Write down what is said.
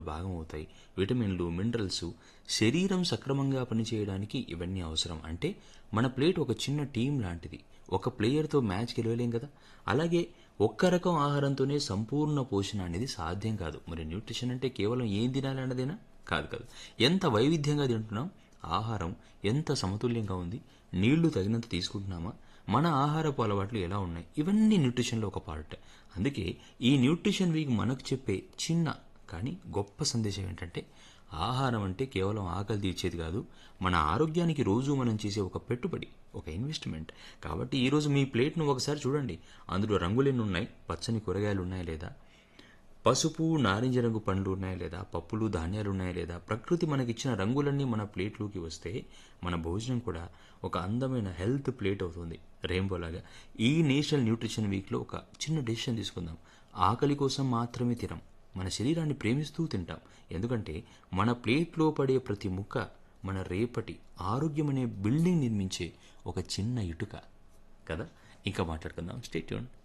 భాగం అవుతాయి విటమిన్లు మినరల్స్ శరీరం సక్రమంగా పనిచేయడానికి ఇవన్నీ అవసరం అంటే మన ప్లేట్ ఒక చిన్న టీం లాంటిది ఒక ప్లేయర్తో మ్యాచ్ గెలవలేం కదా అలాగే ఒక్క రకం ఆహారంతోనే సంపూర్ణ పోషణ అనేది సాధ్యం కాదు మరి న్యూట్రిషన్ అంటే కేవలం ఏం తినాలి అన్నదేనా కాదు కాదు ఎంత వైవిధ్యంగా తింటున్నాం ఆహారం ఎంత సమతుల్యంగా ఉంది నీళ్లు తగినంత తీసుకుంటున్నామా మన ఆహారపు అలవాట్లు ఎలా ఉన్నాయి ఇవన్నీ న్యూట్రిషన్లో ఒక పార్ట్ అందుకే ఈ న్యూట్రిషన్ వీక్ మనకు చెప్పే చిన్న కానీ గొప్ప సందేశం ఏంటంటే ఆహారం అంటే కేవలం ఆకలి తీర్చేది కాదు మన ఆరోగ్యానికి రోజు మనం చేసే ఒక పెట్టుబడి ఒక ఇన్వెస్ట్మెంట్ కాబట్టి ఈరోజు మీ ప్లేట్ను ఒకసారి చూడండి అందులో రంగులెన్ని ఉన్నాయి పచ్చని కూరగాయలు ఉన్నాయా లేదా పసుపు నారింజ రంగు పండ్లు ఉన్నాయా లేదా పప్పులు ధాన్యాలు ఉన్నాయా లేదా ప్రకృతి మనకిచ్చిన రంగులన్నీ మన ప్లేట్లోకి వస్తే మన భోజనం కూడా ఒక అందమైన హెల్త్ ప్లేట్ అవుతుంది రెయిన్బో లాగా ఈ నేషనల్ న్యూట్రిషన్ వీక్లో ఒక చిన్న డెసిషన్ తీసుకుందాం ఆకలి కోసం మాత్రమే తినం మన శరీరాన్ని ప్రేమిస్తూ తింటాం ఎందుకంటే మన ప్లేట్లో పడే ప్రతి ముక్క మన రేపటి ఆరోగ్యం అనే బిల్డింగ్ నిర్మించే ఒక చిన్న ఇటుక కదా ఇంకా మాట్లాడుకుందాం స్టేట్యూన్